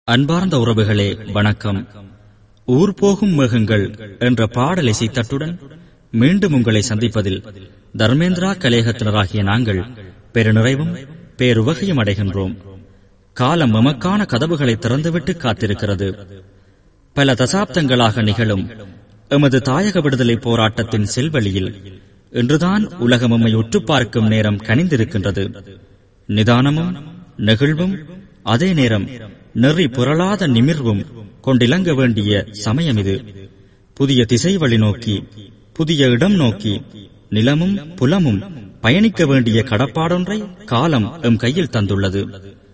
அன்பார்ந்த உறவுகளே வணக்கம் ஊர் போகும் மேகங்கள் என்ற பாடல் இசைத்தட்டுடன் மீண்டும் உங்களை சந்திப்பதில் தர்மேந்திரா கலேகத்தினராகிய நாங்கள் பெருநிறைவும் பேருவகையும் அடைகின்றோம் காலம் எமக்கான கதவுகளை திறந்துவிட்டு காத்திருக்கிறது பல தசாப்தங்களாக நிகழும் எமது தாயக விடுதலை போராட்டத்தின் செல்வழியில் இன்றுதான் உலகம் எம்மை உற்று பார்க்கும் நேரம் கனிந்திருக்கின்றது நிதானமும் நெகிழ்வும் அதே நேரம் நெறி புரளாத நிமிர்வும் கொண்டிலங்க வேண்டிய சமயம் இது புதிய திசை வழி நோக்கி புதிய இடம் நோக்கி நிலமும் புலமும் பயணிக்க வேண்டிய கடப்பாடொன்றை காலம் எம் கையில் தந்துள்ளது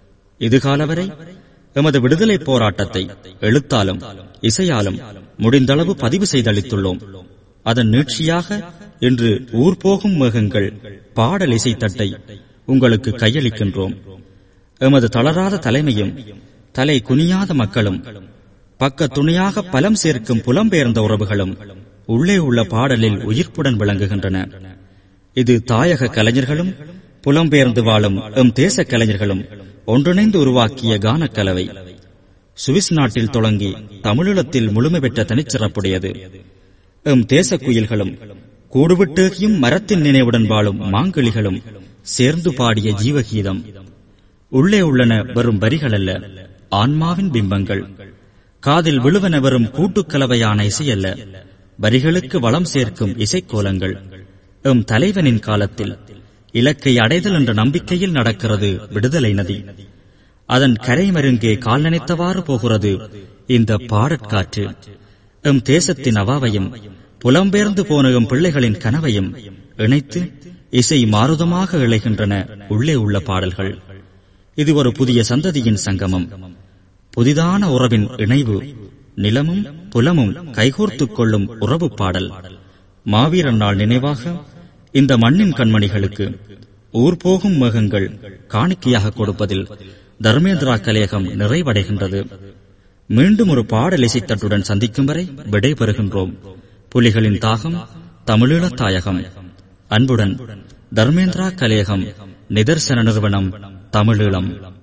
இதுகால வரை எமது விடுதலை போராட்டத்தை எழுத்தாலும் இசையாலும் முடிந்தளவு பதிவு செய்தளித்துள்ளோம் அதன் நீட்சியாக இன்று ஊர் போகும் மேகங்கள் பாடல் இசைத்தட்டை உங்களுக்கு கையளிக்கின்றோம் எமது தளராத தலைமையும் தலை குனியாத மக்களும் பக்க துணையாக பலம் சேர்க்கும் புலம்பெயர்ந்த உறவுகளும் உள்ளே உள்ள பாடலில் உயிர்ப்புடன் விளங்குகின்றன இது தாயக கலைஞர்களும் புலம்பெயர்ந்து வாழும் எம் தேச கலைஞர்களும் ஒன்றிணைந்து உருவாக்கிய கானக்கலவை சுவிஸ் நாட்டில் தொடங்கி தமிழீழத்தில் முழுமை பெற்ற தனிச்சிறப்புடையது எம் தேச குயில்களும் கூடுவிட்டேகியும் மரத்தின் நினைவுடன் வாழும் மாங்கிளிகளும் சேர்ந்து பாடிய ஜீவகீதம் உள்ளே உள்ளன வெறும் வரிகள் அல்ல ஆன்மாவின் பிம்பங்கள் காதில் விழுவன வரும் கூட்டுக்கலவையான இசை அல்ல வரிகளுக்கு வளம் சேர்க்கும் இசைக்கோலங்கள் எம் தலைவனின் காலத்தில் இலக்கை அடைதல் என்ற நம்பிக்கையில் நடக்கிறது விடுதலை நதி அதன் கரைமருங்கே கால் நினைத்தவாறு போகிறது இந்த பாடற்காற்று எம் தேசத்தின் அவாவையும் புலம்பெயர்ந்து போன எம் பிள்ளைகளின் கனவையும் இணைத்து இசை மாறுதமாக இழைகின்றன உள்ளே உள்ள பாடல்கள் இது ஒரு புதிய சந்ததியின் சங்கமம் புதிதான உறவின் இணைவு நிலமும் புலமும் கைகோர்த்துக் கொள்ளும் உறவு பாடல் மாவீரன் நாள் நினைவாக இந்த மண்ணின் கண்மணிகளுக்கு ஊர் போகும் மேகங்கள் காணிக்கையாக கொடுப்பதில் தர்மேந்திரா கலையகம் நிறைவடைகின்றது மீண்டும் ஒரு பாடல் இசைத்தட்டுடன் சந்திக்கும் வரை விடைபெறுகின்றோம் புலிகளின் தாகம் தமிழீழத் தாயகம் அன்புடன் தர்மேந்திரா கலையகம் நிதர்சன நிறுவனம் தமிழீழம்